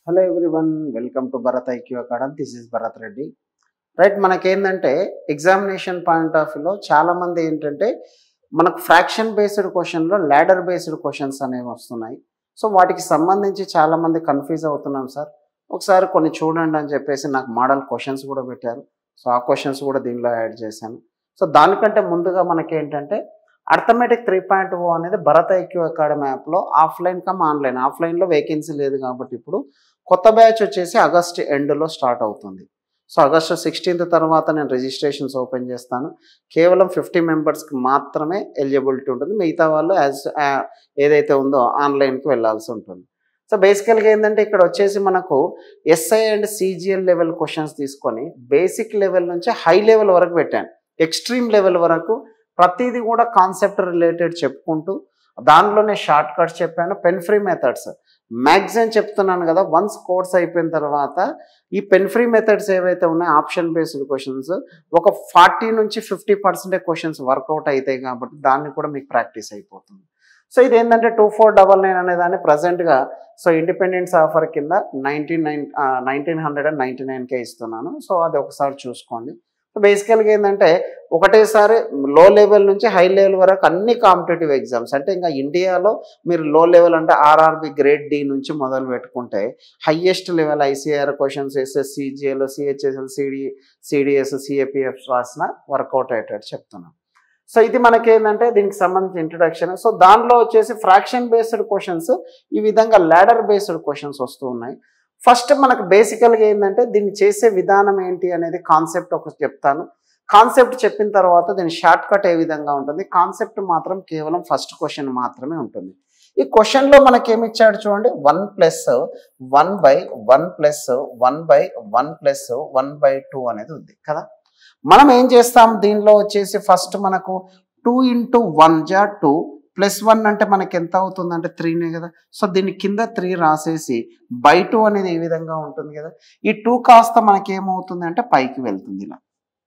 hello everyone welcome to Bharath IQ academy this is Bharath Reddy right మనకేంటంటే examination point of వ్యూలో చాలామంది ఏంటంటే మనకు ఫ్రాక్షన్ బేస్డ్ క్వశ్చన్లో ల్యాడర్ బేస్డ్ క్వశ్చన్స్ అనేవి వస్తున్నాయి సో వాటికి సంబంధించి చాలామంది కన్ఫ్యూజ్ అవుతున్నాం సార్ ఒకసారి కొన్ని చూడండి అని చెప్పేసి నాకు మోడల్ క్వశ్చన్స్ కూడా పెట్టారు సో ఆ క్వశ్చన్స్ కూడా దీనిలో యాడ్ చేశాను సో దానికంటే ముందుగా మనకి ఏంటంటే అర్థమెటిక్ త్రీ పాయింట్ ఓ అనేది భరత్ ఐక్యూ అకాడమీ యాప్లో ఆఫ్లైన్ కమ్ ఆన్లైన్ ఆఫ్లైన్లో వేకెన్సీ లేదు కాబట్టి ఇప్పుడు కొత్త బ్యాచ్ వచ్చేసి ఆగస్ట్ ఎండ్లో స్టార్ట్ అవుతుంది సో ఆగస్టు సిక్స్టీన్త్ తర్వాత నేను రిజిస్ట్రేషన్స్ ఓపెన్ చేస్తాను కేవలం ఫిఫ్టీ మెంబర్స్కి మాత్రమే ఎలిజిబిలిటీ ఉంటుంది మిగతా వాళ్ళు యాజ్ ఏదైతే ఉందో ఆన్లైన్కి వెళ్ళాల్సి ఉంటుంది సో బేసికల్గా ఏంటంటే ఇక్కడ వచ్చేసి మనకు SI and CGL level questions తీసుకొని బేసిక్ లెవెల్ నుంచి హై లెవెల్ వరకు పెట్టాను ఎక్స్ట్రీమ్ లెవెల్ వరకు ప్రతిదీ కూడా కాన్సెప్ట్ రిలేటెడ్ చెప్పుకుంటూ దానిలోనే షార్ట్ కట్స్ చెప్పాను పెన్ ఫ్రీ మెథడ్స్ మ్యాక్సిమం చెప్తున్నాను కదా వన్స్ కోర్స్ అయిపోయిన తర్వాత ఈ పెన్ ఫ్రీ మెథడ్స్ ఏవైతే ఉన్నాయో ఆప్షన్ బేస్డ్ క్వశ్చన్స్ ఒక ఫార్టీ నుంచి ఫిఫ్టీ పర్సెంటేజ్ క్వశ్చన్స్ వర్కౌట్ అవుతాయి కాబట్టి దాన్ని కూడా మీకు ప్రాక్టీస్ అయిపోతుంది సో ఇది ఏంటంటే టూ ఫోర్ డబల్ నైన్ అనే దాన్ని ప్రజెంట్గా సో ఇండిపెండెన్స్ ఆఫర్ కింద nineteen nine nineteen hundred and ninety నైన్కే ఇస్తున్నాను సో అది ఒకసారి చూసుకోండి సో బేసికల్గా ఏంటంటే ఒకటేసారి లో లెవెల్ నుంచి హై లెవెల్ వరకు అన్ని కాంపిటేటివ్ ఎగ్జామ్స్ అంటే ఇంకా ఇండియాలో మీరు లో లెవెల్ అంటే ఆర్ఆర్బి గ్రేడ్ డి నుంచి మొదలు పెట్టుకుంటే highest level ICR questions SS CGL CHSL CD CDS CAPF రాసిన వర్కౌట్ అయ్యేటట్టు చెప్తున్నాను సో ఇది మనకేంటంటే దీనికి సంబంధించిన ఇంట్రడక్షన్ సో దానిలో వచ్చేసి ఫ్రాక్షన్ బేస్డ్ క్వశ్చన్స్ ఈ విధంగా ల్యాడర్ బేస్డ్ క్వశ్చన్స్ వస్తూ ఉన్నాయి ఫస్ట్ మనకు బేసికల్గా ఏంటంటే దీన్ని చేసే విధానం ఏంటి అనేది కాన్సెప్ట్ ఒక చెప్తాను కాన్సెప్ట్ చెప్పిన తర్వాత దీని షార్ట్ కట్ ఏ విధంగా ఉంటుంది కాన్సెప్ట్ మాత్రం కేవలం ఫస్ట్ క్వశ్చన్ మాత్రమే ఉంటుంది ఈ క్వశ్చన్లో మనకేమి ఇచ్చాడు చూడండి one plus one by one plus one by one plus one by two అనేది ఉంది కదా మనం ఏం చేస్తాం దీనిలో వచ్చేసి ఫస్ట్ మనకు టూ ఇంటూ వన్ జా టూ ప్లస్ వన్ అంటే మనకి ఎంత అవుతుంది అంటే త్రీనే కదా సో దీని కింద త్రీ రాసేసి బై టూ అనేది ఏ విధంగా ఉంటుంది కదా ఈ టూ కాస్త మనకి ఏమవుతుంది అంటే పైకి వెళ్తుంది ఇలా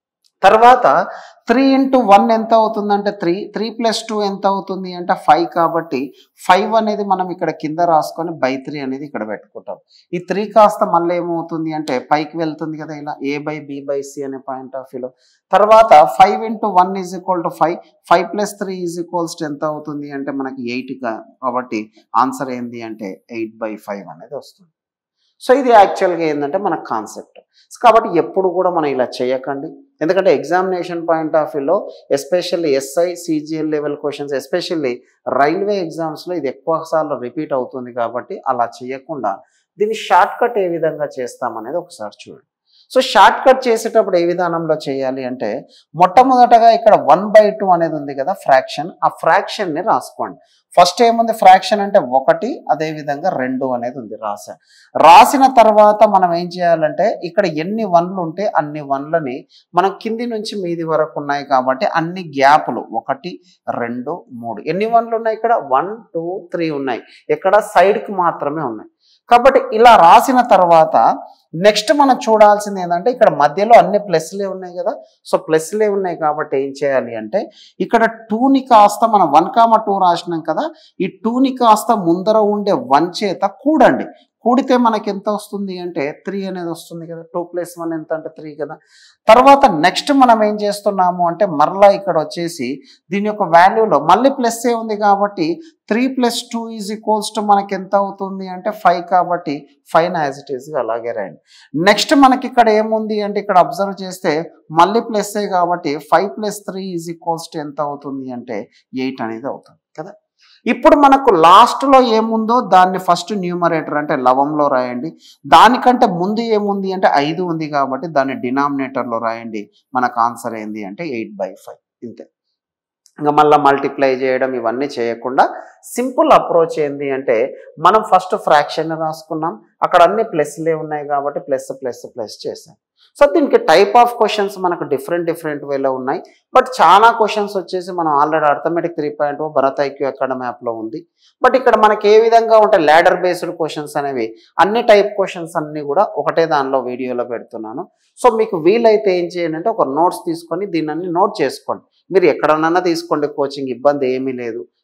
తర్వాత త్రీ ఇంటూ వన్ ఎంత అవుతుంది అంటే త్రీ త్రీ ప్లస్ టూ ఎంత అవుతుంది అంటే ఫైవ్ కాబట్టి ఫైవ్ అనేది మనం ఇక్కడ కింద రాసుకొని బై త్రీ అనేది ఇక్కడ పెట్టుకుంటాం ఈ త్రీ కాస్త మళ్ళీ ఏమవుతుంది అంటే పైకి వెళ్తుంది కదా ఇలా A by B by C అనే పాయింట్ ఆఫ్ వ్యూలో తర్వాత five into one is equal to five five plus three is equals to ఎంత అవుతుంది అంటే మనకి ఎయిట్ కాబట్టి ఆన్సర్ ఏంది అంటే ఎయిట్ బై ఫైవ్ అనేది వస్తుంది సో ఇది యాక్చువల్గా ఏంటంటే మన కాన్సెప్ట్ కాబట్టి ఎప్పుడు కూడా మనం ఇలా చేయకండి ఎందుకంటే ఎగ్జామినేషన్ పాయింట్ ఆఫ్ వ్యూలో especially SI CGL level questions especially railway ఎగ్జామ్స్లో ఇది ఎక్కువ సార్లు రిపీట్ అవుతుంది కాబట్టి అలా చేయకుండా దీన్ని షార్ట్ కట్ ఏ విధంగా చేస్తామనేది ఒకసారి చూడండి సో షార్ట్ కట్ చేసేటప్పుడు ఏ విధానంలో చేయాలి అంటే మొట్టమొదటగా ఇక్కడ వన్ బై టూ అనేది ఉంది కదా ఫ్రాక్షన్ ఆ ఫ్రాక్షన్ని రాసుకోండి ఫస్ట్ ఏముంది ఫ్రాక్షన్ అంటే ఒకటి అదే విధంగా రెండు అనేది ఉంది రాసా రాసిన తర్వాత మనం ఏం చేయాలంటే ఇక్కడ ఎన్ని వన్లు ఉంటే అన్ని వన్లని మనం కింది నుంచి మీది వరకు ఉన్నాయి కాబట్టి అన్ని గ్యాపులు ఒకటి రెండు మూడు ఎన్ని వన్లు ఉన్నాయి ఇక్కడ వన్ టూ త్రీ ఉన్నాయి ఇక్కడ సైడ్కి మాత్రమే ఉన్నాయి కాబట్టి ఇలా రాసిన తర్వాత నెక్స్ట్ మనం చూడాల్సింది ఏంటంటే ఇక్కడ మధ్యలో అన్ని ప్లస్లే ఉన్నాయి కదా సో ప్లస్లే ఉన్నాయి కాబట్టి ఏం చేయాలి అంటే ఇక్కడ టూని కాస్త మనం వన్ కామ టూ రాసినాం కదా ఈ టూని కాస్త ముందర ఉండే వన్ చేత కూడండి కూడితే మనకి ఎంత వస్తుంది అంటే త్రీ అనేది వస్తుంది కదా టూ ప్లస్ వన్ ఎంత అంటే త్రీ కదా తర్వాత నెక్స్ట్ మనం ఏం చేస్తున్నాము అంటే మరలా ఇక్కడ వచ్చేసి దీని యొక్క వాల్యూలో మళ్ళీ ప్లస్ ఏ ఉంది కాబట్టి three plus two is equals to మనకి ఎంత అవుతుంది అంటే ఫైవ్ కాబట్టి ఫైవ్ యాజ్ ఇట్ ఈస్గా అలాగే రండి నెక్స్ట్ మనకి ఇక్కడ ఏముంది అంటే ఇక్కడ అబ్జర్వ్ చేస్తే మళ్ళీ ప్లస్ ఏ కాబట్టి five plus three is equals to ఎంత అవుతుంది అంటే ఎయిట్ అనేది అవుతుంది కదా ఇప్పుడు మనకు లాస్ట్లో ఏముందో దాన్ని ఫస్ట్ న్యూమరేటర్ అంటే లవంలో రాయండి దానికంటే ముందు ఏముంది అంటే ఐదు ఉంది కాబట్టి దాన్ని డినామినేటర్లో రాయండి మనకు ఆన్సర్ ఏంది అంటే ఎయిట్ బై ఫైవ్ ఇంతే ఇంకా మళ్ళీ మల్టిప్లై చేయడం ఇవన్నీ చేయకుండా సింపుల్ అప్రోచ్ ఏంది అంటే మనం ఫస్ట్ ఫ్రాక్షన్ రాసుకున్నాం అక్కడ అన్ని ప్లస్లే ఉన్నాయి కాబట్టి ప్లస్ ప్లస్ ప్లస్ చేసాం సో దీనికి టైప్ ఆఫ్ క్వశ్చన్స్ మనకు డిఫరెంట్ డిఫరెంట్ వేలో ఉన్నాయి బట్ చాలా క్వశ్చన్స్ వచ్చేసి మనం already arithmetic three point O Bharath IQ academy యాప్లో ఉంది బట్ ఇక్కడ మనకి ఏ విధంగా ఉంటాయి ల్యాడర్ బేస్డ్ క్వశ్చన్స్ అనేవి అన్ని టైప్ క్వశ్చన్స్ అన్ని కూడా ఒకటే దానిలో వీడియోలో పెడుతున్నాను సో మీకు వీలైతే ఏం చేయండి అంటే ఒక నోట్స్ తీసుకొని దీన్ని నోట్ చేసుకోండి మీరు ఎక్కడన్నా తీసుకోండి కోచింగ్ ఇబ్బంది ఏమీ లేదు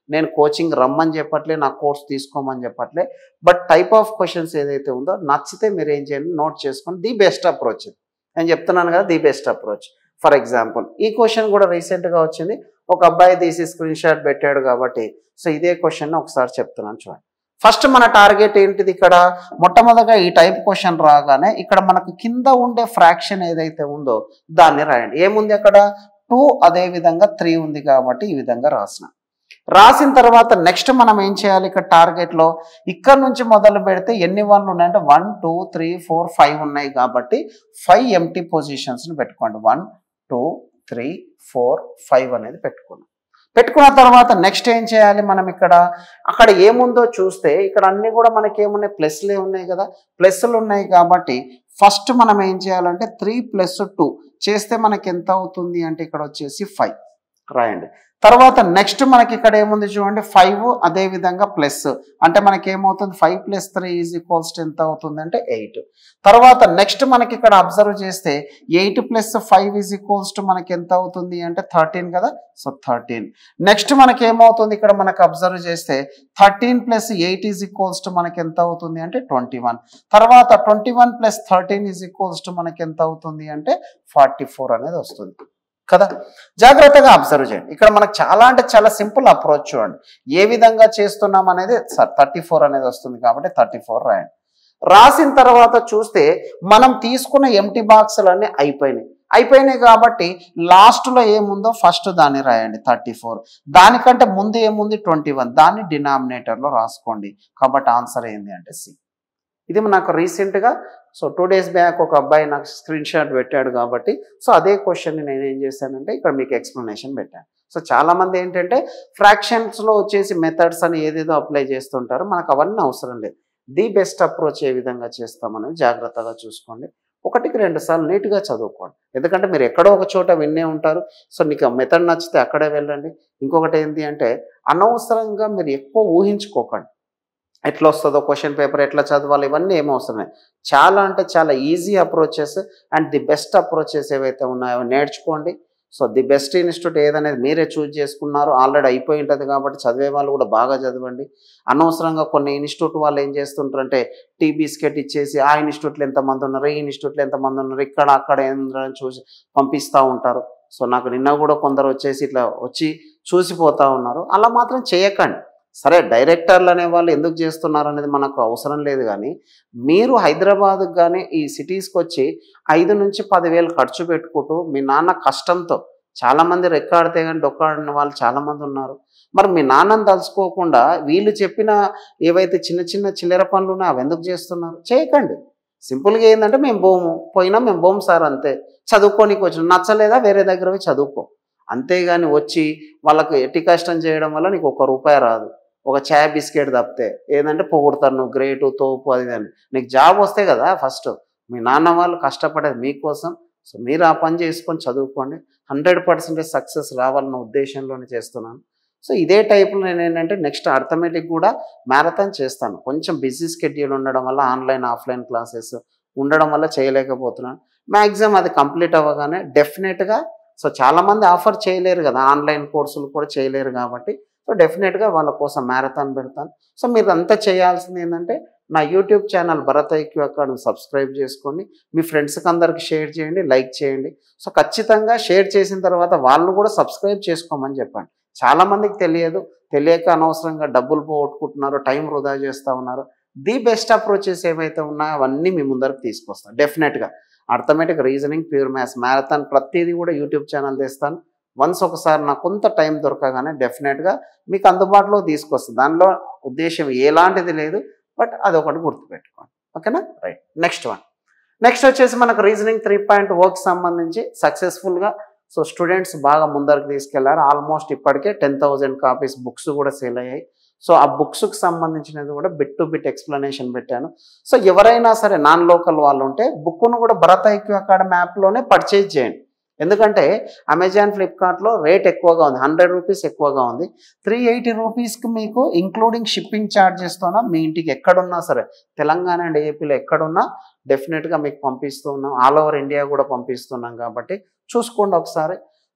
నేను కోచింగ్ రమ్మని చెప్పట్లే నా కోర్స్ తీసుకోమని చెప్పట్లే బట్ టైప్ ఆఫ్ క్వశ్చన్స్ ఏదైతే ఉందో నచ్చితే మీరు ఏం చేయండి నోట్ చేసుకొని ది బెస్ట్ అప్రోచ్ ఇది నేను చెప్తున్నాను కదా the best approach for example ఈ క్వశ్చన్ కూడా రీసెంట్గా వచ్చింది ఒక అబ్బాయి తీసి స్క్రీన్ షాట్ పెట్టాడు కాబట్టి సో ఇదే క్వశ్చన్ ఒకసారి చెప్తున్నాను చూడండి ఫస్ట్ మన టార్గెట్ ఏంటిది ఇక్కడ మొట్టమొదటిగా ఈ టైప్ క్వశ్చన్ రాగానే ఇక్కడ మనకు కింద ఉండే ఫ్రాక్షన్ ఏదైతే ఉందో దాన్ని రాయండి ఏముంది అక్కడ టూ అదే విధంగా త్రీ ఉంది కాబట్టి ఈ విధంగా రాసిన రాసిన తర్వాత నెక్స్ట్ మనం ఏం చేయాలి ఇక్కడ టార్గెట్లో ఇక్కడ నుంచి మొదలు పెడితే ఎన్ని వన్లు ఉన్నాయంటే one two three four five ఉన్నాయి కాబట్టి ఫైవ్ ఎంటీ పొజిషన్స్ని పెట్టుకోండి one two three four five అనేది పెట్టుకున్నాం పెట్టుకున్న తర్వాత నెక్స్ట్ ఏం చేయాలి మనం ఇక్కడ అక్కడ ఏముందో చూస్తే ఇక్కడ అన్ని కూడా మనకి ఏమున్నాయి ప్లస్లే ఉన్నాయి కదా ప్లస్లు ఉన్నాయి కాబట్టి ఫస్ట్ మనం ఏం చేయాలంటే త్రీ ప్లస్ టూ చేస్తే మనకి ఎంత అవుతుంది అంటే ఇక్కడ వచ్చేసి ఫైవ్ రాయండి తర్వాత నెక్స్ట్ మనకి ఇక్కడ ఏముంది చూడండి ఫైవ్ అదే విధంగా ప్లస్ అంటే మనకి ఏమవుతుంది five plus three is equals ఎంత అవుతుంది అంటే ఎయిట్ తర్వాత నెక్స్ట్ మనకి ఇక్కడ అబ్జర్వ్ చేస్తే eight plus five is equals to మనకి ఎంత అవుతుంది అంటే థర్టీన్ కదా సో థర్టీన్ నెక్స్ట్ మనకి ఏమవుతుంది ఇక్కడ మనకి అబ్జర్వ్ చేస్తే thirteen plus eight is equals to మనకి ఎంత అవుతుంది అంటే ట్వంటీ వన్ తర్వాత twenty one plus thirteen is equals to మనకి ఎంత అవుతుంది అంటే ఫార్టీ ఫోర్ అనేది వస్తుంది కదా జాగ్రత్తగా అబ్జర్వ్ చేయండి ఇక్కడ మనకు చాలా అంటే చాలా సింపుల్ అప్రోచ్ చూడండి ఏ విధంగా చేస్తున్నాం అనేది సార్ థర్టీ ఫోర్ అనేది వస్తుంది కాబట్టి థర్టీ ఫోర్ రాయండి రాసిన తర్వాత చూస్తే మనం తీసుకున్న ఎంటీ బాక్సులన్నీ అయిపోయినాయి అయిపోయినాయి కాబట్టి లాస్ట్లో ఏముందో ఫస్ట్ దాన్ని రాయండి థర్టీ ఫోర్ దానికంటే ముందు ఏముంది ట్వంటీ వన్ దాన్ని డినామినేటర్లో రాసుకోండి కాబట్టి ఆన్సర్ ఏంది అంటే సి ఇది నాకు రీసెంట్గా సో టూ డేస్ బ్యాక్ ఒక అబ్బాయి నాకు స్క్రీన్ షాట్ పెట్టాడు కాబట్టి సో అదే క్వశ్చన్ని నేను ఏం చేశానంటే ఇక్కడ మీకు ఎక్స్ప్లెనేషన్ పెట్టాను సో చాలామంది ఏంటంటే ఫ్రాక్షన్స్లో వచ్చేసి మెథడ్స్ అని ఏదేదో అప్లై చేస్తుంటారో మనకు అవన్నీ అవసరం లేదు ది బెస్ట్ అప్రోచ్ ఏ విధంగా చేస్తామనేది జాగ్రత్తగా చూసుకోండి ఒకటికి రెండు సార్లు నీట్గా చదువుకోండి ఎందుకంటే మీరు ఎక్కడో ఒక చోట విన్నే ఉంటారు సో నీకు ఆ మెథడ్ నచ్చితే అక్కడే వెళ్ళండి ఇంకొకటి ఏంటి అంటే అనవసరంగా మీరు ఎక్కువ ఊహించుకోకండి ఎట్లా వస్తుందో క్వశ్చన్ పేపర్ ఎట్లా చదవాలి ఇవన్నీ ఏం అవసరం లేదు చాలా అంటే చాలా easy approaches and the best approaches ఏవైతే ఉన్నాయో నేర్చుకోండి సో ది బెస్ట్ ఇన్స్టిట్యూట్ ఏదనేది మీరే చూజ్ చేసుకున్నారు ఆల్రెడీ అయిపోయి ఉంటుంది కాబట్టి చదివే వాళ్ళు కూడా బాగా చదవండి అనవసరంగా కొన్ని ఇన్స్టిట్యూట్ వాళ్ళు ఏం చేస్తుంటారంటే టీ బిస్కెట్ ఇచ్చేసి ఆ ఇన్స్టిట్యూట్లో ఎంతమంది ఉన్నారు ఈ ఇన్స్టిట్యూట్లో ఎంతమంది ఉన్నారు ఇక్కడ అక్కడ ఏందని చూసి పంపిస్తూ ఉంటారు సో నాకు నిన్న కూడా కొందరు వచ్చేసి ఇట్లా వచ్చి చూసిపోతూ ఉన్నారు అలా మాత్రం చేయకండి సరే డైరెక్టర్లు అనే వాళ్ళు ఎందుకు చేస్తున్నారు అనేది మనకు అవసరం లేదు కానీ మీరు హైదరాబాద్కి కానీ ఈ సిటీస్కి వచ్చి ఐదు నుంచి పదివేలు ఖర్చు పెట్టుకుంటూ మీ నాన్న కష్టంతో చాలామంది రెక్కాడితే కానీ డొక్కాడిన వాళ్ళు చాలామంది ఉన్నారు మరి మీ నాన్నని తలుచుకోకుండా వీళ్ళు చెప్పిన ఏవైతే చిన్న చిన్న చిల్లర పనులు ఉన్నాయో అవి ఎందుకు చేస్తున్నారు చేయకండి సింపుల్గా ఏంటంటే మేము బోము పోయినా మేము బోము సార్ అంతే చదువుకోనికి వచ్చిన నచ్చలేదా వేరే దగ్గర పోయి చదువుకో అంతేగాని వచ్చి వాళ్ళకు ఎట్టి కష్టం చేయడం వల్ల నీకు ఒక రూపాయి రాదు ఒక చాయ్ బిస్కెట్ తప్పితే ఏంటంటే పొగుడతారు నువ్వు గ్రేటు తోపు అది అని నీకు జాబ్ వస్తే కదా ఫస్ట్ మీ నాన్న వాళ్ళు కష్టపడేది మీకోసం సో మీరు ఆ పని చేసుకొని చదువుకోండి హండ్రెడ్ పర్సెంటేజ్ సక్సెస్ రావాలన్న ఉద్దేశంలోనే చేస్తున్నాను సో ఇదే టైప్లో నేను ఏంటంటే నెక్స్ట్ అర్థమెటిక్ కూడా మ్యారథాన్ చేస్తాను కొంచెం బిజీ స్కెడ్యూల్ ఉండడం వల్ల ఆన్లైన్ ఆఫ్లైన్ క్లాసెస్ ఉండడం వల్ల చేయలేకపోతున్నాను మ్యాక్సిమం అది కంప్లీట్ అవ్వగానే డెఫినెట్గా సో చాలామంది ఆఫర్ చేయలేరు కదా ఆన్లైన్ కోర్సులు కూడా చేయలేరు కాబట్టి సో డెఫినెట్గా వాళ్ళ కోసం మ్యారథాన్ పెడతాను సో మీరు అంతా చేయాల్సింది ఏంటంటే నా YouTube channel Bharath IQ academy subscribe చేసుకోండి మీ ఫ్రెండ్స్కి అందరికి షేర్ చేయండి లైక్ చేయండి సో ఖచ్చితంగా షేర్ చేసిన తర్వాత వాళ్ళు కూడా సబ్స్క్రైబ్ చేసుకోమని చెప్పండి చాలామందికి తెలియదు తెలియక అనవసరంగా డబ్బులు పోగొట్టుకుంటున్నారు టైం వృధా చేస్తూ ఉన్నారు ది బెస్ట్ అప్రోచెస్ ఏవైతే ఉన్నాయో అవన్నీ మీ ముందరకు తీసుకొస్తాను డెఫినెట్గా arithmetic reasoning pure maths marathon ప్రతిదీ కూడా యూట్యూబ్ ఛానల్ తెస్తాను వన్స్ ఒకసారి నాకు కొంత టైం దొరకగానే డెఫినెట్గా మీకు అందుబాటులో తీసుకొస్తుంది దానిలో ఉద్దేశం ఎలాంటిది లేదు బట్ అది ఒకటి గుర్తుపెట్టుకోండి ఓకేనా రైట్ నెక్స్ట్ వన్ నెక్స్ట్ వచ్చేసి మనకు రీజనింగ్ త్రీ పాయింట్ వర్క్ సంబంధించి సక్సెస్ఫుల్గా సో స్టూడెంట్స్ బాగా ముందరకు తీసుకెళ్లారు ఆల్మోస్ట్ ఇప్పటికే టెన్ థౌజండ్ కాపీస్ బుక్స్ కూడా సేల్ అయ్యాయి సో ఆ బుక్స్కి సంబంధించినది కూడా బిట్ టు బిట్ ఎక్స్ప్లెనేషన్ పెట్టాను సో ఎవరైనా సరే నాన్ లోకల్ వాళ్ళు ఉంటే బుక్ను కూడా భరత్ ఐక్యూ అకాడమీ యాప్లోనే పర్చేజ్ చేయండి ఎందుకంటే అమెజాన్ ఫ్లిప్కార్ట్లో రేట్ ఎక్కువగా ఉంది హండ్రెడ్ రూపీస్ ఎక్కువగా ఉంది త్రీ ఎయిటీ రూపీస్కి మీకు ఇంక్లూడింగ్ షిప్పింగ్ ఛార్జెస్తోనా మీ ఇంటికి ఎక్కడున్నా సరే తెలంగాణ అండ్ ఏపీలో ఎక్కడున్నా డెఫినెట్గా మీకు పంపిస్తూ ఉన్నాం ఆల్ ఓవర్ ఇండియా కూడా పంపిస్తున్నాం కాబట్టి చూసుకోండి ఒకసారి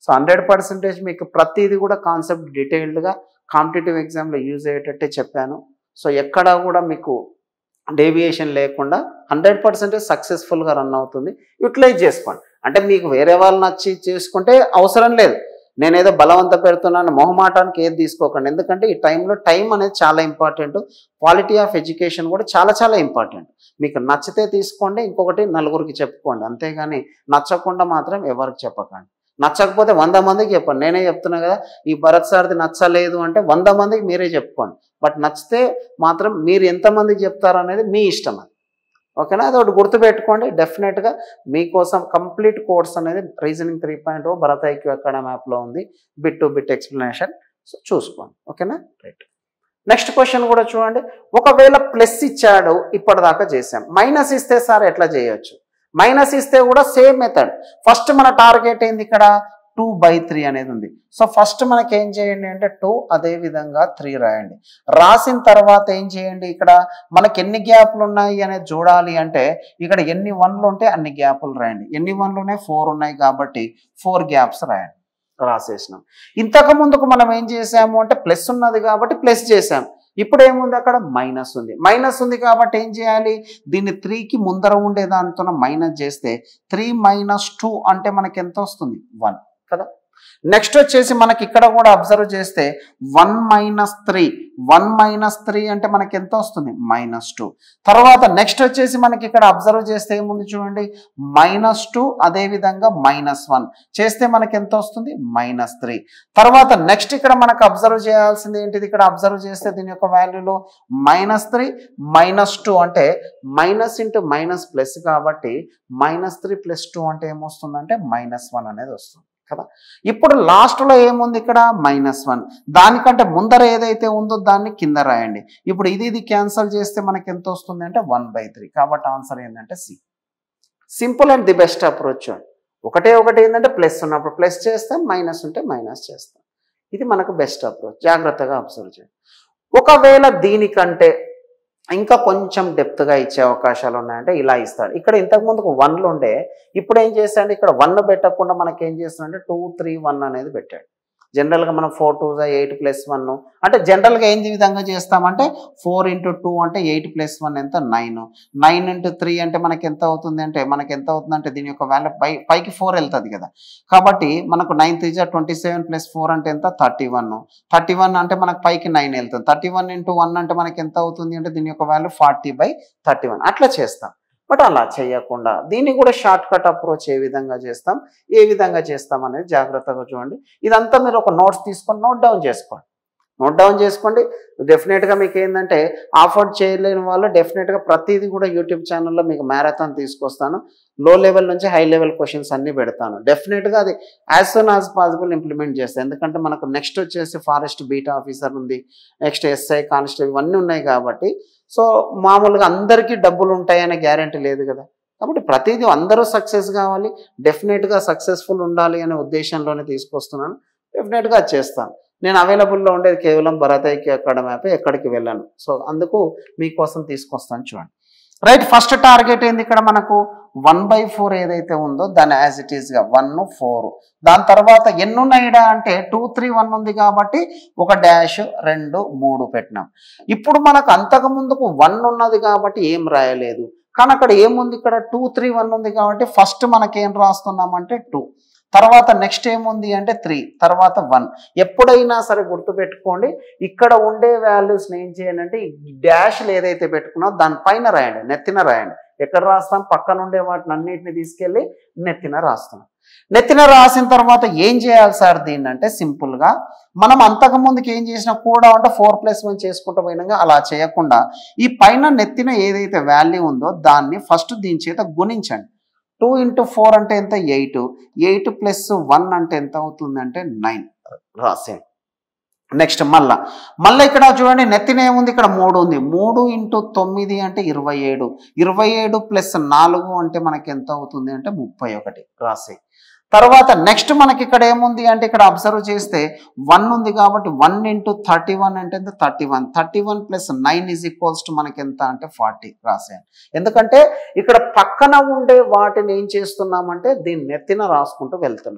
సో హండ్రెడ్ పర్సెంటేజ్ మీకు ప్రతిదీ కూడా కాన్సెప్ట్ డీటెయిల్డ్గా కాంపిటేటివ్ ఎగ్జామ్లో యూజ్ అయ్యేటట్టే చెప్పాను సో ఎక్కడా కూడా మీకు డేవియేషన్ లేకుండా హండ్రెడ్ పర్సెంటేజ్ సక్సెస్ఫుల్గా రన్ అవుతుంది యూటిలైజ్ చేసుకోండి అంటే మీకు వేరే వాళ్ళు నచ్చి చేసుకుంటే అవసరం లేదు నేనేదో బలవంత పెడుతున్నాను మొహమాటానికి ఏది తీసుకోకండి ఎందుకంటే ఈ టైంలో టైం అనేది చాలా ఇంపార్టెంట్ క్వాలిటీ ఆఫ్ ఎడ్యుకేషన్ కూడా చాలా చాలా ఇంపార్టెంట్ మీకు నచ్చితే తీసుకోండి ఇంకొకటి నలుగురికి చెప్పుకోండి అంతేగాని నచ్చకుండా మాత్రం ఎవరికి చెప్పకండి నచ్చకపోతే వంద మందికి చెప్పండి నేనే చెప్తున్నా కదా ఈ భరత్ సార్ది నచ్చలేదు అంటే వంద మందికి మీరే చెప్పుకోండి బట్ నచ్చితే మాత్రం మీరు ఎంతమందికి చెప్తారు అనేది మీ ఇష్టం అది ఓకేనా అది ఒకటి గుర్తుపెట్టుకోండి డెఫినెట్గా మీకోసం కంప్లీట్ కోర్స్ అనేది reasoning three point O Bharath IQ academy యాప్లో ఉంది bit to bit explanation so చూసుకోండి ఓకేనా రైట్ నెక్స్ట్ క్వశ్చన్ కూడా చూడండి ఒకవేళ ప్లస్ ఇచ్చాడు ఇప్పటిదాకా చేసాం మైనస్ ఇస్తే సార్ ఎట్లా చేయొచ్చు మైనస్ ఇస్తే కూడా సేమ్ మెథడ్ ఫస్ట్ మన టార్గెట్ ఏంది ఇక్కడ టూ బై త్రీ అనేది ఉంది సో ఫస్ట్ మనకి ఏం చేయండి అంటే టూ అదే విధంగా త్రీ రాయండి రాసిన తర్వాత ఏం చేయండి ఇక్కడ మనకి ఎన్ని గ్యాప్లు ఉన్నాయి అనేది చూడాలి అంటే ఇక్కడ ఎన్ని వన్లు ఉంటే అన్ని గ్యాపులు రాయండి ఎన్ని వన్లు ఉన్నాయి ఫోర్ ఉన్నాయి కాబట్టి ఫోర్ గ్యాప్స్ రాయండి రాసేసినాం ఇంతకు ముందుకు మనం ఏం చేసాము అంటే ప్లస్ ఉన్నది కాబట్టి ప్లస్ చేసాం ఇప్పుడు ఏముంది అక్కడ మైనస్ ఉంది మైనస్ ఉంది కాబట్టి ఏం చేయాలి దీన్ని త్రీకి ముందర ఉండే దానితో మైనస్ చేస్తే త్రీ మైనస్ టూ అంటే మనకి ఎంత వస్తుంది వన్ కదా నెక్స్ట్ వచ్చేసి మనకి ఇక్కడ కూడా అబ్జర్వ్ చేస్తే one minus three one minus three అంటే మనకి ఎంత వస్తుంది మైనస్ టూ తర్వాత నెక్స్ట్ వచ్చేసి మనకి ఇక్కడ అబ్జర్వ్ చేస్తే ఏముంది చూడండి మైనస్ టూ అదేవిధంగా మైనస్ వన్ చేస్తే మనకి ఎంత వస్తుంది మైనస్ త్రీ తర్వాత నెక్స్ట్ ఇక్కడ మనకు అబ్జర్వ్ చేయాల్సింది ఏంటిది ఇక్కడ అబ్జర్వ్ చేస్తే దీని యొక్క వాల్యూలో మైనస్ త్రీ మైనస్ టూ అంటే మైనస్ ఇంటూ మైనస్ ప్లస్ కాబట్టి మైనస్ త్రీ ప్లస్ టూ అంటే ఏమొస్తుందంటే మైనస్ వన్ అనేది వస్తుంది కదా ఇప్పుడు లాస్ట్లో ఏముంది ఇక్కడ మైనస్ వన్ దానికంటే ముందర ఏదైతే ఉందో దాన్ని కింద రాయండి ఇప్పుడు ఇది ఇది క్యాన్సల్ చేస్తే మనకి ఎంత వస్తుంది అంటే వన్ బై త్రీ కాబట్టి ఆన్సర్ ఏంటంటే C simple and the best approach ఒకటే ఒకటి ఏంటంటే ప్లస్ ఉన్నప్పుడు ప్లస్ చేస్తాం మైనస్ ఉంటే మైనస్ చేస్తాం ఇది మనకు బెస్ట్ అప్రోచ్ జాగ్రత్తగా అబ్జర్వ్ చేయండి ఒకవేళ దీనికంటే ఇంకా కొంచెం డెప్త్గా ఇచ్చే అవకాశాలు ఉన్నాయంటే ఇలా ఇస్తాడు ఇక్కడ ఇంతకు ముందుకు వన్లు ఉండే ఇప్పుడు ఏం చేస్తాడు ఇక్కడ వన్ పెట్టకుండా మనకి ఏం చేస్తాడంటే టూ త్రీ వన్ అనేది పెట్టాడు జనరల్గా మనం four two eight plus one అంటే జనరల్గా ఏం విధంగా చేస్తామంటే ఫోర్ ఇంటూ టూ అంటే ఎయిట్ ప్లస్ వన్ ఎంత నైన్ నైన్ ఇంటూ త్రీ అంటే మనకి ఎంత అవుతుంది అంటే మనకి ఎంత అవుతుంది అంటే దీని యొక్క వాల్యూ పై పైకి ఫోర్ వెళ్తుంది కదా కాబట్టి మనకు నైన్ త్రీ జా ట్వంటీ సెవెన్ ప్లస్ ఫోర్ అంటే ఎంత థర్టీ వన్ థర్టీ వన్ అంటే మనకు పైకి నైన్ వెళ్తుంది థర్టీ వన్ ఇంటూ వన్ అంటే మనకి ఎంత అవుతుంది అంటే దీని యొక్క value forty by thirty one అట్లా చేస్తాం బట్ అలా చేయకుండా దీన్ని కూడా షార్ట్ కట్ అప్రోచ్ ఏ విధంగా చేస్తాం ఏ విధంగా చేస్తాం అనేది జాగ్రత్తగా చూడండి ఇదంతా మీరు ఒక నోట్స్ తీసుకొని నోట్ డౌన్ చేసుకోండి నోట్ డౌన్ చేసుకోండి డెఫినెట్గా మీకు ఏంటంటే ఆఫర్ చేయలేని వాళ్ళు డెఫినెట్గా ప్రతిదీ కూడా యూట్యూబ్ ఛానల్లో మీకు మ్యారథాన్ తీసుకొస్తాను లో లెవెల్ నుంచి హై లెవెల్ క్వశ్చన్స్ అన్ని పెడతాను డెఫినెట్గా అది as soon as possible implement చేస్తాను ఎందుకంటే మనకు నెక్స్ట్ వచ్చేసి ఫారెస్ట్ బీట్ ఆఫీసర్ ఉంది నెక్స్ట్ ఎస్ఐ కానిస్టేబుల్ ఇవన్నీ ఉన్నాయి కాబట్టి సో మామూలుగా అందరికీ డబ్బులు ఉంటాయనే గ్యారంటీ లేదు కదా కాబట్టి ప్రతిదీ అందరూ సక్సెస్ కావాలి డెఫినెట్గా సక్సెస్ఫుల్ ఉండాలి అనే ఉద్దేశంలోనే తీసుకొస్తున్నాను డెఫినెట్గా అది చేస్తాను నేను అవైలబుల్లో ఉండేది కేవలం భరతైక్య అకాడమీ యాప్ ఎక్కడికి వెళ్ళాను సో అందుకు మీకోసం తీసుకొస్తాను చూడండి రైట్ ఫస్ట్ టార్గెట్ ఏంది ఇక్కడ మనకు వన్ బై ఫోర్ ఏదైతే ఉందో దాని యాజ్ ఇట్ ఈస్గా వన్ ఫోర్ దాని తర్వాత ఎన్ని ఉన్నాయిడా అంటే టూ త్రీ వన్ ఉంది కాబట్టి ఒక డాష్ రెండు మూడు పెట్టినాం ఇప్పుడు మనకు అంతకు ముందుకు వన్ ఉన్నది కాబట్టి ఏం రాయలేదు కానీ అక్కడ ఏముంది ఇక్కడ టూ త్రీ వన్ ఉంది కాబట్టి ఫస్ట్ మనకి ఏం రాస్తున్నామంటే టూ తర్వాత నెక్స్ట్ ఏముంది అంటే త్రీ తర్వాత వన్ ఎప్పుడైనా సరే గుర్తుపెట్టుకోండి ఇక్కడ ఉండే వాల్యూస్ని ఏం చేయండి అంటే ఈ డాష్లు ఏదైతే పెట్టుకున్నామో దానిపైన రాయండి నెత్తిన రాయండి ఎక్కడ రాస్తాం పక్కన ఉండే వాటిని అన్నిటిని తీసుకెళ్ళి నెత్తిన రాస్తాం నెత్తిన రాసిన తర్వాత ఏం చేయాలి సార్ దీన్ని అంటే సింపుల్గా మనం అంతకు ముందుకు ఏం చేసినా కూడా అంటే ఫోర్ ప్లస్ వన్ చేసుకుంటూ పోయినాగా అలా చేయకుండా ఈ పైన నెత్తిన ఏదైతే వాల్యూ ఉందో దాన్ని ఫస్ట్ దీని చేత గుణించండి టూ ఇంటూ ఫోర్ అంటే ఎంత ఎయిట్ ఎయిట్ ప్లస్ వన్ అంటే ఎంత అవుతుంది అంటే నైన్ రాసేయండి నెక్స్ట్ మళ్ళా మళ్ళీ ఇక్కడ చూడండి నెత్తిన ఏముంది ఇక్కడ మూడు ఉంది మూడు ఇంటూ తొమ్మిది అంటే ఇరవై ఏడు ఇరవై ఏడు ప్లస్ నాలుగు అంటే మనకి ఎంత అవుతుంది అంటే ముప్పై ఒకటి రాసే తర్వాత నెక్స్ట్ మనకి ఇక్కడ ఏముంది అంటే ఇక్కడ అబ్జర్వ్ చేస్తే వన్ ఉంది కాబట్టి వన్ ఇంటూ థర్టీ వన్ అంటే ఎంత thirty one thirty one plus nine is equals to మనకి ఎంత అంటే ఫార్టీ రాసేయండి ఎందుకంటే ఇక్కడ పక్కన ఉండే వాటిని ఏం చేస్తున్నామంటే దీన్ని నెత్తిన రాసుకుంటూ వెళ్తున్నాం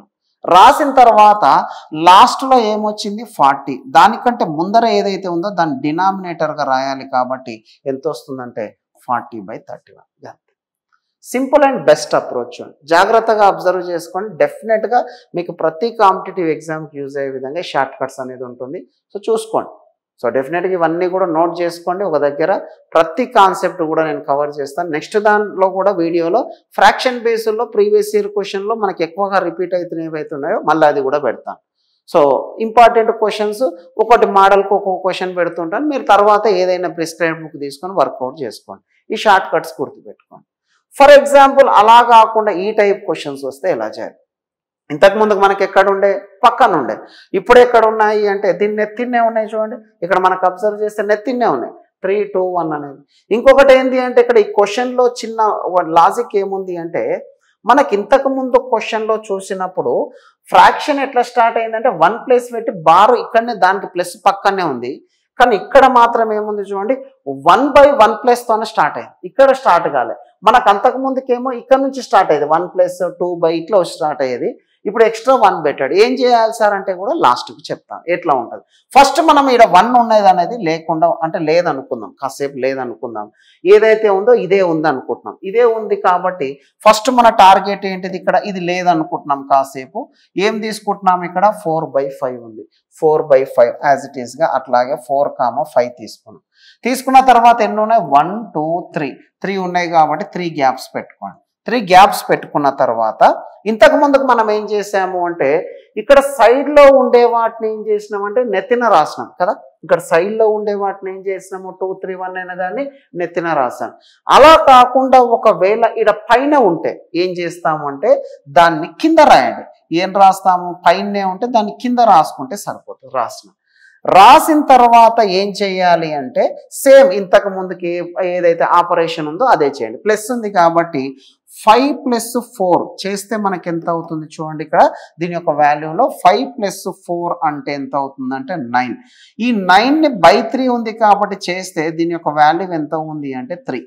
రాసిన తర్వాత లాస్ట్లో ఏమొచ్చింది ఫార్టీ దానికంటే ముందర ఏదైతే ఉందో దాన్ని డినామినేటర్గా రాయాలి కాబట్టి ఎంత వస్తుందంటే forty by thirty one simple and best approach జాగ్రత్తగా అబ్జర్వ్ చేసుకోండి డెఫినెట్గా మీకు ప్రతి కాంపిటేటివ్ ఎగ్జామ్కి యూజ్ అయ్యే విధంగా షార్ట్ కట్స్ అనేది ఉంటుంది సో చూసుకోండి సో డెఫినెట్గా ఇవన్నీ కూడా నోట్ చేసుకోండి ఒక దగ్గర ప్రతి కాన్సెప్ట్ కూడా నేను కవర్ చేస్తాను నెక్స్ట్ దాంట్లో కూడా వీడియోలో ఫ్రాక్షన్ బేస్లో ప్రీవియస్ ఇయర్ క్వశ్చన్లో మనకి ఎక్కువగా రిపీట్ అవుతున్నాయి ఏవైతున్నాయో మళ్ళీ అది కూడా పెడతాను సో ఇంపార్టెంట్ క్వశ్చన్స్ ఒకటి మోడల్కి ఒక్కొక్క క్వశ్చన్ పెడుతుంటాను మీరు తర్వాత ఏదైనా ప్రిస్క్రైబ్ బుక్ తీసుకొని వర్కౌట్ చేసుకోండి ఈ షార్ట్ కట్స్ గుర్తుపెట్టుకోండి ఫర్ ఎగ్జాంపుల్ అలా కాకుండా ఈ టైప్ క్వశ్చన్స్ వస్తే ఎలా చేయాలి ఇంతకు ముందుకు మనకి ఎక్కడ ఉండే పక్కన ఉండే ఇప్పుడు ఎక్కడ ఉన్నాయి అంటే దీన్ని నెత్తిన్నే ఉన్నాయి చూడండి ఇక్కడ మనకు అబ్జర్వ్ చేస్తే నెత్తిన్నే ఉన్నాయి త్రీ టూ వన్ అనేది ఇంకొకటి ఏంటి అంటే ఇక్కడ ఈ క్వశ్చన్లో చిన్న లాజిక్ ఏముంది అంటే మనకి ఇంతకు ముందు క్వశ్చన్లో చూసినప్పుడు ఫ్రాక్షన్ ఎట్లా స్టార్ట్ అయిందంటే వన్ ప్లేస్ పెట్టి బార్ ఇక్కడనే దానికి ప్లస్ పక్కనే ఉంది కానీ ఇక్కడ మాత్రం ఏముంది చూడండి వన్ బై వన్ తోనే స్టార్ట్ అయింది ఇక్కడ స్టార్ట్ కాలే మనకు అంతకు ముందుకేమో ఇక్కడ నుంచి స్టార్ట్ అయ్యేది వన్ ప్లస్ టూ బై ఇట్లా స్టార్ట్ అయ్యేది ఇప్పుడు ఎక్స్ట్రా వన్ పెట్టాడు ఏం చేయాలి సార్ అంటే కూడా లాస్ట్కి చెప్తాను ఎట్లా ఉంటుంది ఫస్ట్ మనం ఇక్కడ వన్ ఉన్నది అనేది లేకుండా అంటే లేదనుకుందాం కాసేపు లేదనుకుందాం ఏదైతే ఉందో ఇదే ఉంది అనుకుంటున్నాం ఇదే ఉంది కాబట్టి ఫస్ట్ మన టార్గెట్ ఏంటిది ఇక్కడ ఇది లేదనుకుంటున్నాం కాసేపు ఏం తీసుకుంటున్నాం ఇక్కడ ఫోర్ బై ఫైవ్ ఉంది four by five as it ఈస్గా అట్లాగే ఫోర్ కామ ఫైవ్ తీసుకున్నాం తీసుకున్న తర్వాత ఎన్ని ఉన్నాయి వన్ టూ త్రీ త్రీ ఉన్నాయి కాబట్టి త్రీ గ్యాప్స్ పెట్టుకోండి త్రీ గ్యాప్స్ పెట్టుకున్న తర్వాత ఇంతకు ముందుకు మనం ఏం చేసాము అంటే ఇక్కడ సైడ్లో ఉండే వాటిని ఏం చేసినామంటే నెత్తిన రాసినాం కదా ఇక్కడ సైడ్లో ఉండే వాటిని ఏం చేసినాము టూ త్రీ వన్ అనే దాన్ని నెత్తిన రాసాం అలా కాకుండా ఒకవేళ ఇక్కడ పైన ఉంటే ఏం చేస్తాము అంటే దాన్ని కింద రాయండి ఏం రాస్తాము పైనే ఉంటే దాన్ని కింద రాసుకుంటే సరిపోతుంది రాసిన రాసిన తర్వాత ఏం చేయాలి అంటే సేమ్ ఇంతకు ముందుకి ఏ- ఏదైతే ఆపరేషన్ ఉందో అదే చేయండి ప్లస్ ఉంది కాబట్టి ఫైవ్ ప్లస్ ఫోర్ చేస్తే మనకి ఎంత అవుతుంది చూడండి ఇక్కడ దీని యొక్క వాల్యూలో ఫైవ్ ప్లస్ ఫోర్ అంటే ఎంత అవుతుంది అంటే నైన్ ఈ నైన్ని బై త్రీ ఉంది కాబట్టి చేస్తే దీని యొక్క వాల్యూ ఎంత ఉంది అంటే త్రీ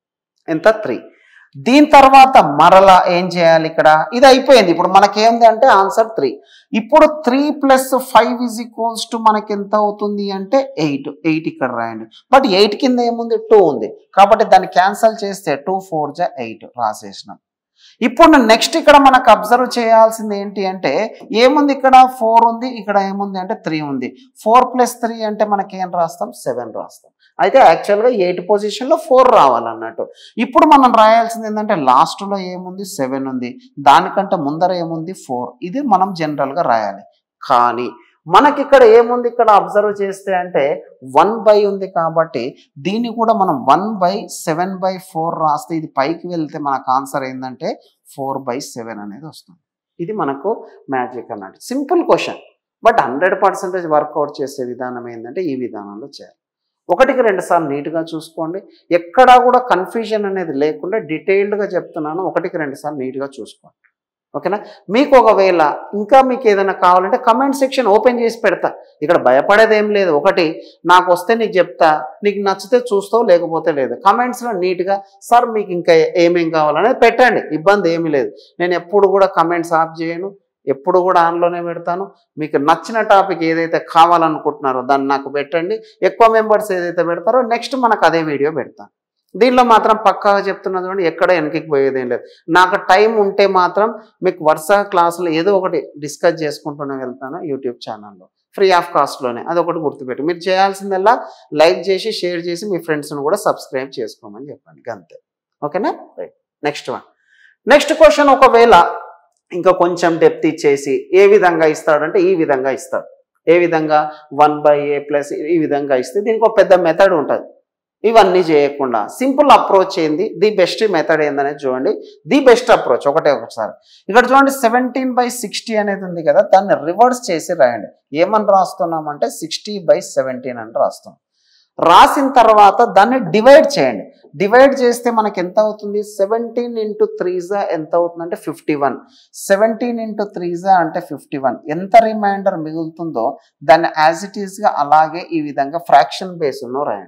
ఎంత త్రీ దీని తర్వాత మరలా ఏం చేయాలి ఇక్కడ ఇది అయిపోయింది ఇప్పుడు మనకేంది అంటే ఆన్సర్ త్రీ ఇప్పుడు three plus five is equals to మనకి ఎంత అవుతుంది అంటే ఎయిట్ ఎయిట్ ఇక్కడ రాయండి బట్ ఎయిట్ కింద ఏముంది టూ ఉంది కాబట్టి దాన్ని క్యాన్సిల్ చేస్తే టూ ఫోర్ జా ఎయిట్ రాసేసినాం ఇప్పుడు నెక్స్ట్ ఇక్కడ మనకు అబ్జర్వ్ చేయాల్సింది ఏంటి అంటే ఏముంది ఇక్కడ ఫోర్ ఉంది ఇక్కడ ఏముంది అంటే త్రీ ఉంది ఫోర్ ప్లస్ త్రీ అంటే మనకి ఏం రాస్తాం సెవెన్ రాస్తాం అయితే యాక్చువల్గా ఎయిట్ పొజిషన్లో ఫోర్ రావాలన్నట్టు ఇప్పుడు మనం రాయాల్సింది ఏంటంటే లాస్ట్లో ఏముంది సెవెన్ ఉంది దానికంటే ముందర ఏముంది ఫోర్ ఇది మనం జనరల్గా రాయాలి కానీ మనకి ఇక్కడ ఏముంది ఇక్కడ అబ్జర్వ్ చేస్తే అంటే వన్ బై ఉంది కాబట్టి దీన్ని కూడా మనం one by seven by four రాస్తే ఇది పైకి వెళ్తే మనకు ఆన్సర్ ఏంటంటే ఫోర్ బై సెవెన్ అనేది వస్తుంది ఇది మనకు మ్యాజిక్ అన్నట్టు simple question but hundred percentage workout చేసే విధానం ఏంటంటే ఈ విధానంలో చేయాలి ఒకటికి రెండు సార్లు నీట్గా చూసుకోండి ఎక్కడా కూడా కన్ఫ్యూజన్ అనేది లేకుండా డీటెయిల్డ్గా చెప్తున్నాను ఒకటికి రెండు సార్లు నీట్గా చూసుకోండి ఓకేనా మీకు ఒకవేళ ఇంకా మీకు ఏదైనా కావాలంటే కమెంట్ సెక్షన్ ఓపెన్ చేసి పెడతా ఇక్కడ భయపడేది ఏం లేదు ఒకటి నాకు వస్తే నీకు చెప్తా నీకు నచ్చితే చూస్తావు లేకపోతే లేదు కమెంట్స్లో నీట్గా సార్ మీకు ఇంకా ఏమేం కావాలనేది పెట్టండి ఇబ్బంది ఏమీ లేదు నేను ఎప్పుడు కూడా కమెంట్స్ ఆఫ్ చేయను ఎప్పుడు కూడా ఆన్లోనే పెడతాను మీకు నచ్చిన టాపిక్ ఏదైతే కావాలనుకుంటున్నారో దాన్ని నాకు పెట్టండి ఎక్కువ మెంబర్స్ ఏదైతే పెడతారో నెక్స్ట్ మనకు అదే వీడియో పెడతాను దీనిలో మాత్రం పక్కాగా చెప్తున్నది చూడండి ఎక్కడ వెనక్కి పోయేది ఏం లేదు నాకు టైం ఉంటే మాత్రం మీకు వరుస క్లాసులు ఏదో ఒకటి డిస్కస్ చేసుకుంటూనే వెళ్తాను యూట్యూబ్ ఛానల్లో ఫ్రీ ఆఫ్ కాస్ట్లోనే అదొకటి గుర్తుపెట్టు మీరు చేయాల్సిందల్లా లైక్ చేసి షేర్ చేసి మీ ఫ్రెండ్స్ని కూడా సబ్స్క్రైబ్ చేసుకోమని చెప్పండి అంతే ఓకేనా right next one next question ఒకవేళ ఇంకా కొంచెం డెప్త్ ఇచ్చేసి ఏ విధంగా ఇస్తాడంటే ఈ విధంగా ఇస్తాడు ఏ విధంగా వన్ బై ఏ ప్లస్ ఈ విధంగా ఇస్తే దీనికి ఒక పెద్ద మెథడ్ ఉంటుంది ఇవన్నీ చేయకుండా సింపుల్ అప్రోచ్ ఏంది ది బెస్ట్ మెథడ్ ఏందనేది చూడండి ది బెస్ట్ అప్రోచ్ ఒకటే ఒకసారి ఇక్కడ చూడండి సెవెంటీన్ బై సిక్స్టీ అనేది ఉంది కదా దాన్ని రివర్స్ చేసి రాయండి ఏమని రాస్తున్నామంటే సిక్స్టీ బై సెవెంటీన్ అని రాస్తున్నాం రాసిన తర్వాత దాన్ని డివైడ్ చేయండి డివైడ్ చేస్తే మనకి ఎంత అవుతుంది సెవెంటీన్ ఇంటూ త్రీజా ఎంత అవుతుంది అంటే ఫిఫ్టీ వన్ సెవెంటీన్ ఇంటూ త్రీజా అంటే ఫిఫ్టీ వన్ ఎంత రిమైండర్ మిగులుతుందో దాన్ని యాజ్ ఇట్ ఈస్గా అలాగే ఈ విధంగా ఫ్రాక్షన్ బేస్లో రాయండి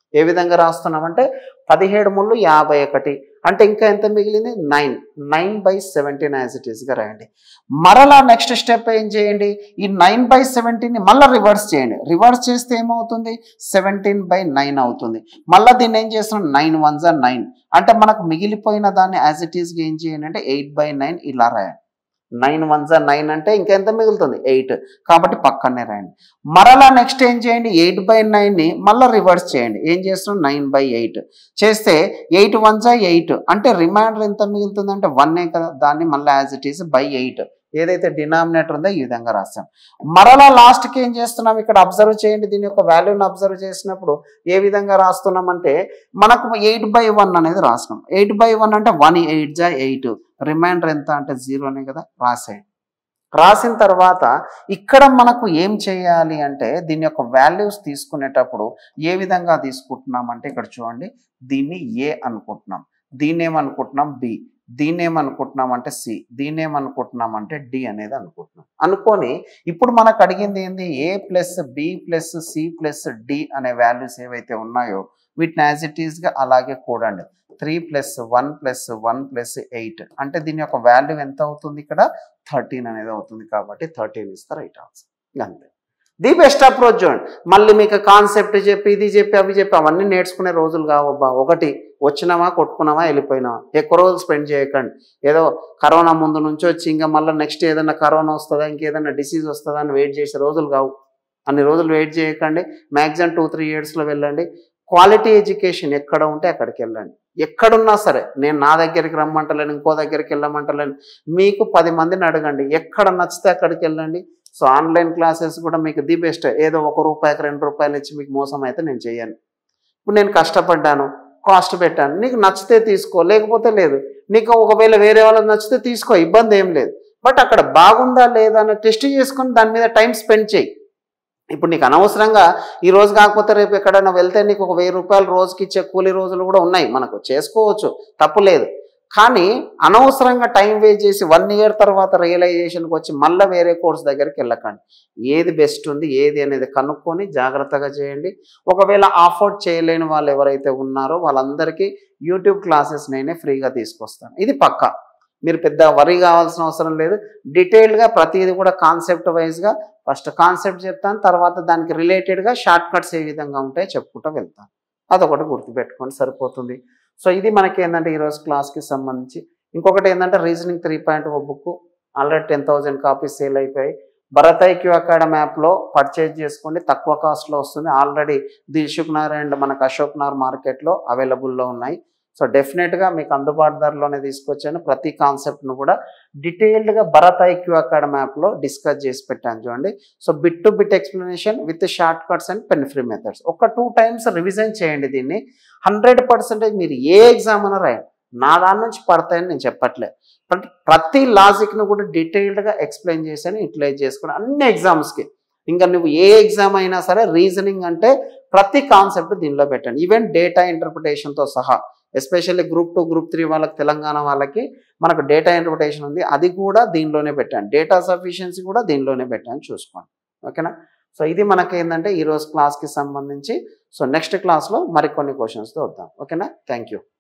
ఏ విధంగా రాస్తున్నామంటే పదిహేడు ముళ్ళు యాభై ఒకటి అంటే ఇంకా ఎంత మిగిలింది nine nine by seventeen as it ఈస్గా రాయండి మరలా నెక్స్ట్ స్టెప్ ఏం చేయండి ఈ నైన్ బై సెవెంటీన్ని మళ్ళీ రివర్స్ చేయండి రివర్స్ చేస్తే ఏమవుతుంది సెవెంటీన్ బై నైన్ అవుతుంది మళ్ళీ దీన్ని ఏం చేస్తున్నాం నైన్ వన్ జా నైన్ అంటే మనకు మిగిలిపోయిన దాన్ని యాజ్ ఇట్ ఈస్గా ఏం చేయండి అంటే ఎయిట్ బై నైన్ ఇలా రాయండి నైన్ వన్ జా నైన్ అంటే ఇంకెంత మిగులుతుంది ఎయిట్ కాబట్టి పక్కనే రాయండి మరలా నెక్స్ట్ ఏం చేయండి ఎయిట్ బై నైన్ని మళ్ళీ రివర్స్ చేయండి ఏం చేస్తున్నాం నైన్ బై ఎయిట్ చేస్తే ఎయిట్ వన్ జా ఎయిట్ అంటే రిమైండర్ ఎంత మిగులుతుంది అంటే వన్నే కదా దాన్ని మళ్ళీ as it is by eight ఏదైతే డినామినేటర్ ఉందో ఈ విధంగా రాసాం మరలా లాస్ట్కి ఏం చేస్తున్నాం ఇక్కడ అబ్జర్వ్ చేయండి దీని యొక్క వాల్యూని అబ్జర్వ్ చేసినప్పుడు ఏ విధంగా రాస్తున్నామంటే మనకు ఎయిట్ బై వన్ అనేది రాసినాం ఎయిట్ బై వన్ అంటే వన్ ఎయిట్ జా ఎయిట్ రిమైండర్ ఎంత అంటే జీరోనే కదా రాసేయండి రాసిన తర్వాత ఇక్కడ మనకు ఏం చేయాలి అంటే దీని యొక్క వాల్యూస్ తీసుకునేటప్పుడు ఏ విధంగా తీసుకుంటున్నాం అంటే ఇక్కడ చూడండి దీన్ని ఏ అనుకుంటున్నాం దీన్ని ఏమనుకుంటున్నాం బి దీన్ని ఏమనుకుంటున్నాం అంటే సి దీన్ని ఏమనుకుంటున్నాం అంటే డి అనేది అనుకుంటున్నాం అనుకొని ఇప్పుడు మనకు అడిగింది ఏంది A plus B plus C plus D అనే వాల్యూస్ ఏవైతే ఉన్నాయో వీటిని యాజ్ ఇట్ ఈస్గా అలాగే కూడండి three plus one plus one plus eight అంటే దీని యొక్క వాల్యూ ఎంత అవుతుంది ఇక్కడ థర్టీన్ అనేది అవుతుంది కాబట్టి thirteen is the right answer అంతే ది బెస్ట్ అప్రోచ్ చూడండి మళ్ళీ మీకు కాన్సెప్ట్ చెప్పి ఇది చెప్పి అవి చెప్పి అవన్నీ నేర్చుకునే రోజులు కావబ్బా ఒకటి వచ్చినామా కొట్టుకున్నామా వెళ్ళిపోయినామా ఎక్కువ రోజులు స్పెండ్ చేయకండి ఏదో కరోనా ముందు నుంచి వచ్చి ఇంకా మళ్ళీ నెక్స్ట్ ఏదైనా కరోనా వస్తుందా ఇంకేదైనా డిసీజ్ వస్తుందా అని వెయిట్ చేసే రోజులు కావు అన్ని రోజులు వెయిట్ చేయకండి మ్యాక్సిమం టూ త్రీ ఇయర్స్లో వెళ్ళండి క్వాలిటీ ఎడ్యుకేషన్ ఎక్కడ ఉంటే అక్కడికి వెళ్ళండి ఎక్కడున్నా సరే నేను నా దగ్గరికి రమ్మంటలేను ఇంకో దగ్గరికి వెళ్ళమంటలేను మీకు పది మందిని అడగండి ఎక్కడ నచ్చితే అక్కడికి వెళ్ళండి సో ఆన్లైన్ క్లాసెస్ కూడా మీకు ది బెస్ట్ ఏదో ఒక రూపాయికి రెండు రూపాయలు ఇచ్చి మీకు మోసం అయితే నేను చేయను ఇప్పుడు నేను కష్టపడ్డాను కాస్ట్ పెట్టాను నీకు నచ్చితే తీసుకో లేకపోతే లేదు నీకు ఒకవేళ వేరే వాళ్ళకి నచ్చితే తీసుకో ఇబ్బంది ఏం లేదు బట్ అక్కడ బాగుందా లేదా అని టెస్ట్ చేసుకొని దాని మీద టైం స్పెండ్ చేయి ఇప్పుడు నీకు అనవసరంగా ఈ రోజు కాకపోతే రేపు ఎక్కడైనా వెళ్తే నీకు ఒక వెయ్యి రూపాయలు రోజుకి ఇచ్చే కూలీ రోజులు కూడా ఉన్నాయి మనకు చేసుకోవచ్చు తప్పు లేదు కానీ అనవసరంగా టైం వేస్ట్ చేసి వన్ ఇయర్ తర్వాత రియలైజేషన్కి వచ్చి మళ్ళీ వేరే కోర్స్ దగ్గరికి వెళ్ళకండి ఏది బెస్ట్ ఉంది ఏది అనేది కనుక్కొని జాగ్రత్తగా చేయండి ఒకవేళ అఫోర్డ్ చేయలేని వాళ్ళు ఎవరైతే ఉన్నారో వాళ్ళందరికీ యూట్యూబ్ క్లాసెస్ నేనే ఫ్రీగా తీసుకొస్తాను ఇది పక్కా మీరు పెద్ద వరి కావాల్సిన అవసరం లేదు డీటెయిల్డ్గా ప్రతిదీ కూడా కాన్సెప్ట్ వైజ్గా ఫస్ట్ కాన్సెప్ట్ చెప్తాను తర్వాత దానికి రిలేటెడ్గా షార్ట్ కట్స్ ఏ విధంగా ఉంటాయో చెప్పుకుంటూ వెళ్తాను అదొకటి గుర్తుపెట్టుకోండి సరిపోతుంది సో ఇది మనకి ఏంటంటే ఈరోజు క్లాస్కి సంబంధించి ఇంకొకటి ఏంటంటే రీజనింగ్ త్రీ పాయింట్ ఒక book already ten thousand copies sale అయిపోయాయి భరత్ ఐక్యూ అకాడమీ యాప్లో పర్చేజ్ చేసుకోండి తక్కువ కాస్ట్లో వస్తుంది ఆల్రెడీ దిల్షుక్ నార్ అండ్ మనకు అశోక్ నార్ మార్కెట్లో అవైలబుల్లో ఉన్నాయి సో డెఫినెట్గా మీకు అందుబాటు ధరలోనే తీసుకొచ్చాను ప్రతి కాన్సెప్ట్ను కూడా డీటెయిల్డ్గా భరత్ ఐక్యూ అకాడమీ యాప్లో డిస్కస్ చేసి పెట్టాను చూడండి so bit to bit explanation with short cuts and pen free methods ఒక టూ టైమ్స్ రివిజన్ చేయండి దీన్ని హండ్రెడ్ పర్సెంటేజ్ మీరు ఏ ఎగ్జామ్ అయినా రాయండి నా దాని నుంచి పడతాయని నేను చెప్పట్లే బట్ ప్రతి లాజిక్ను కూడా డీటెయిల్డ్గా ఎక్స్ప్లెయిన్ చేశాను యూటిలైజ్ చేసుకుని అన్ని ఎగ్జామ్స్కి ఇంకా నువ్వు ఏ ఎగ్జామ్ అయినా సరే రీజనింగ్ అంటే ప్రతి కాన్సెప్ట్ దీనిలో పెట్టండి ఈవెన్ డేటా ఇంటర్ప్రిటేషన్తో సహా especially group two group three వాళ్ళకి తెలంగాణ వాళ్ళకి మనకు డేటా ఇంటర్ప్రిటేషన్ ఉంది అది కూడా దీనిలోనే పెట్టాను డేటా సఫిషియన్సీ కూడా దీనిలోనే పెట్టాను చూసుకోండి ఓకేనా సో ఇది మనకి ఏంటంటే ఈరోజు క్లాస్కి సంబంధించి సో నెక్స్ట్ క్లాస్లో మరికొన్ని క్వశ్చన్స్తో వద్దాం ఓకేనా థ్యాంక్ యూ